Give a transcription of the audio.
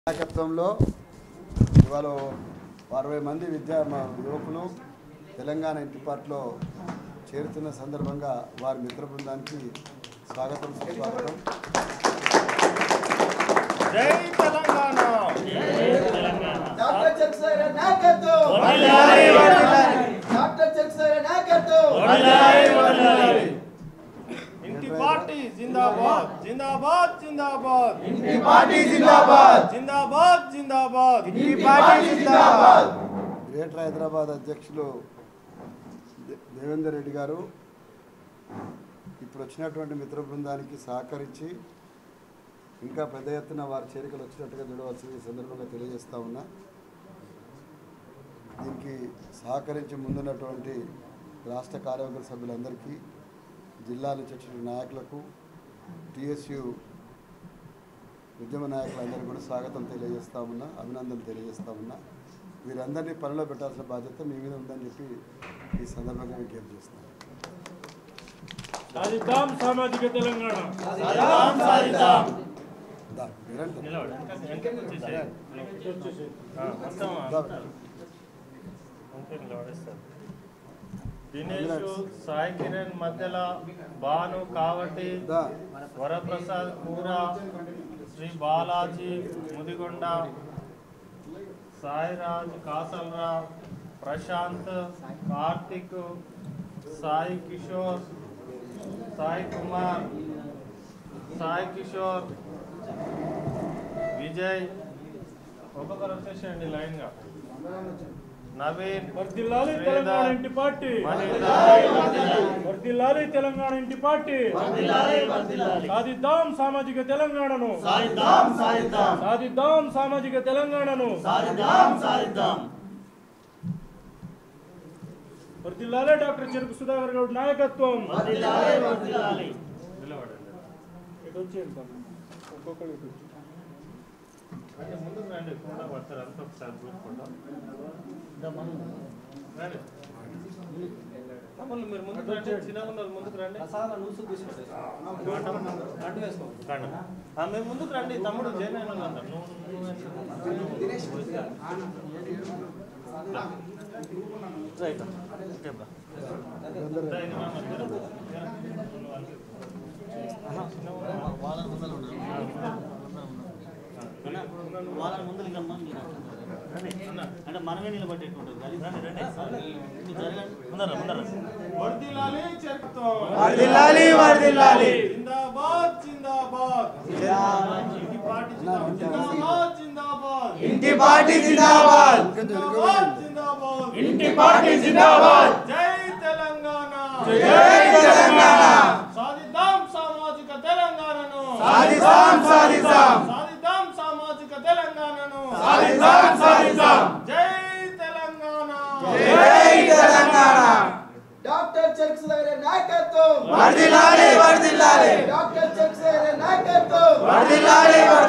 నాయకత్వంలో ఇవాళ అరవై మంది విద్యా మా యువకులు తెలంగాణ ఇంటిపాట్లో చేరుతున్న సందర్భంగా వారి మిత్ర బృందానికి స్వాగతం సుస్వాగతం జై తెలంగాణ డాక్టర్ చక్సైర నాయకత్వం వదిలాలి, వదిలాలి. డాక్టర్ చక్సైర నాయకత్వం ఇంటి పార్టీ జిందాబాద్ జిందాబాద్ జిందాబాద్ ఇంటి పార్టీ జిందాబాద్ జిందాబాద్ జిందాబాద్ ఇంటి పార్టీ జిందాబాద్ గ్రేటర్ హైదరాబాద్ అధ్యక్షులు దే- దేవేందర్ రెడ్డి గారు ఇప్పుడు వచ్చినటువంటి మిత్ర బృందానికి సహకరించి ఇంకా పెద్ద ఎత్తున వారి చేరికలు వచ్చినట్టుగా చూడవలసింది ఈ సందర్భంగా తెలియజేస్తా ఉన్నా దీనికి సహకరించి ముందున్నటువంటి రాష్ట్ర కార్యవర్గ సభ్యులందరికీ జిల్లా నుంచి వచ్చిన నాయకులకు టిఎస్యు ఉద్యమ నాయకులందరికీ కూడా స్వాగతం తెలియజేస్తా ఉన్నా అభినందనలు తెలియజేస్తా ఉన్నా వీరందరినీ పనిలో పెట్టాల్సిన బాధ్యత మీ మీద ఉందని చెప్పి ఈ సందర్భంగా విజ్ఞప్తి చేస్తున్నాను సాధిద్దాం సామాజిక తెలంగాణ సాధిద్దాం సాధిద్దాం దా, మీరండి. నిలబడు. వెనక్కి వచ్చేసేయ్. ఆ, మొత్తం దా. అంతే నిలబడేస్తారు. దినేష్ సాయి కిరణ్ మధ్యలో భాను కావటి దా. వరప్రసాద్ కూర శ్రీ బాలాజీ ముదిగొండ సాయిరాజ్ కాసల్రావు ప్రశాంత్ కార్తిక్ సాయి కిషోర్ సాయి కుమార్ సాయి కిషోర్ విజయ్ ఒక్కొక్కరు వచ్చేసేయండి లైన్గా నవీన్ వర్దిల్లాలి తెలంగాణ ఇంటి పార్టీ మణిధర్, వర్దిల్లాలి తెలంగాణ ఇంటి పార్టీ సాధిద్దాం సామాజిక తెలంగాణను సాధిద్దాం సామాజిక తెలంగాణను వర్దిల్లాలి డాక్టర్ చెరుకు సుధాకర్ గౌడ్ నాయకత్వం నిలబడండి. ఇటు వచ్చేయండి తమ్ముడు. ఒక్కొక్కరు ఇటు వచ్చి. అంటే ముందుకు రండి ఫోటో పడతారు అంతా ఒకసారి గ్రూప్ ఫోటో రండి తమ్ముళ్ళు మీరు ముందుకు రండి చిన్నగా ఉన్నారు ముందుకు రండి రండి. ఆ, మీరు ముందుకు రండి తమ్ముడు జైన్ అయిన వాళ్ళు అంటారు నువ్వు నువ్వు ఎందుకు? రైట్ ఓకే బా వీరందరూ దా, ఇది మా మధ్యలో. వాళ్ళని ముందు అంటే మనమే నిలబట్టేటువంటి వర్ధిల్లాలి చెరుకుతో. వర్ధిల్లాలి, వర్ధిల్లాలి. జిందాబాద్ జిందాబాద్ ఇంటి పార్టీ జిందాబాద్ జిందాబాద్ ఇంటి పార్టీ జిందాబాద్ జిందాబాద్ జిందాబాద్ ఇంటి పార్టీ జిందాబాద్ జై తెలంగాణ జై తెలంగాణ సాధిద్దాం సామాజిక తెలంగాణను సాధిస్తాం సాధిస్తాం సాధిద్దాం సామాజిక తెలంగాణను సాధిస్తాం సాధిస్తాం జై తెలంగాణ జై తెలంగాణ డాక్టర్ చర్క్స్ దగ్గర నాయకత్వం వర్ధిల్లాలి వర్ధిల్లాలి డాక్టర్ చర్క్స్ దగ్గర నాయకత్వం వర్ధిల్లాలి